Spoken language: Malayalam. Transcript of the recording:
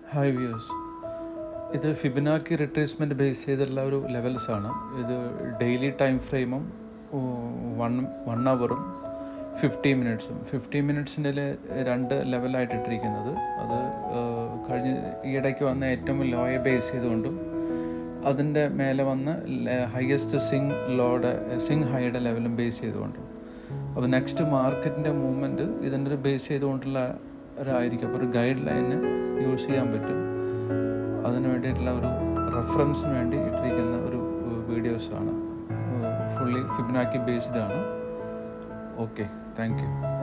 ഹായ് വ്യൂസ് ഇത് ഫിബിനാക്കി റിട്രേസ്മെൻറ്റ് ബേസ് ചെയ്തിട്ടുള്ള ഒരു ലെവൽസാണ് ഇത് ഡെയിലി ടൈം ഫ്രെയിമും വൺ വൺ അവറും ഫിഫ്റ്റി മിനിറ്റ്സും ഫിഫ്റ്റി മിനിറ്റ്സിൻ്റെ രണ്ട് ലെവലായിട്ട് ഇട്ടിരിക്കുന്നത് അത് കഴിഞ്ഞ ഈയിടയ്ക്ക് വന്ന ഏറ്റവും ലോയെ ബേസ് ചെയ്തുകൊണ്ടും അതിൻ്റെ മേലെ വന്ന് ഹയസ്റ്റ് സിങ് ലോയുടെ സിങ് ഹൈയുടെ ലെവലും ബേസ് ചെയ്തുകൊണ്ടും അപ്പോൾ നെക്സ്റ്റ് മാർക്കറ്റിൻ്റെ മൂവ്മെൻറ്റ് ഇതിൻ്റെ ഒരു ബേസ് ചെയ്തുകൊണ്ടുള്ള ഒരായിരിക്കും അപ്പോൾ ഒരു ഗൈഡ് ലൈന് യൂസ് ചെയ്യാൻ പറ്റും അതിന് വേണ്ടിയിട്ടുള്ള ഒരു റെഫറൻസിന് വേണ്ടി ഇട്ടിരിക്കുന്ന ഒരു വീഡിയോസാണ് ഫുള്ളി ഫിബിനാക്കി ബേസ്ഡ് ആണ് ഓക്കെ താങ്ക് യു